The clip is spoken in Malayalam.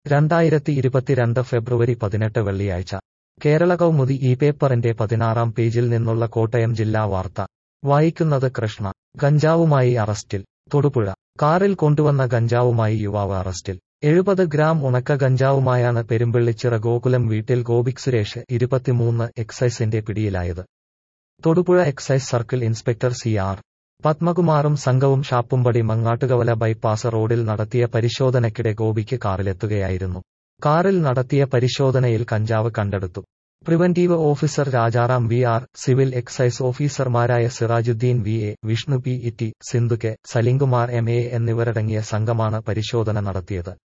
രണ്ടായിരത്തി ഇരുപത്തിരണ്ട് ഫെബ്രുവരി പതിനെട്ട് വെള്ളിയാഴ്ച കേരള കൗമുദി ഈ പേപ്പറിന്റെ പതിനാറാം പേജിൽ നിന്നുള്ള കോട്ടയം ജില്ലാ വാർത്ത വായിക്കുന്നത് കൃഷ്ണ ഗഞ്ചാവുമായി അറസ്റ്റിൽ തൊടുപുഴ കാറിൽ കൊണ്ടുവന്ന ഗഞ്ചാവുമായി യുവാവ് അറസ്റ്റിൽ എഴുപത് ഗ്രാം ഉണക്ക ഗഞ്ചാവുമായാണ് പെരുമ്പിള്ളിച്ചിറ ഗോകുലം വീട്ടിൽ ഗോപിക് സുരേഷ് ഇരുപത്തിമൂന്ന് എക്സൈസിന്റെ പിടിയിലായത് Thodupuzha excise circle inspector C R പത്മകുമാറും സംഘവും ഷാപ്പുംപടി മങ്ങാട്ടുകവല ബൈപ്പാസ് റോഡിൽ നടത്തിയ പരിശോധനയ്ക്കിടെ ഗോപിക്ക് കാറിലെത്തുകയായിരുന്നു കാറിൽ നടത്തിയ പരിശോധനയിൽ കഞ്ചാവ് കണ്ടെടുത്തു preventive officer Rajaram V R civil excise ഓഫീസർമാരായ Sirajuddin V A Vishnu P ഇറ്റി Sindhu K Salimkumar M A എന്നിവരടങ്ങിയ സംഘമാണ് പരിശോധന നടത്തിയത്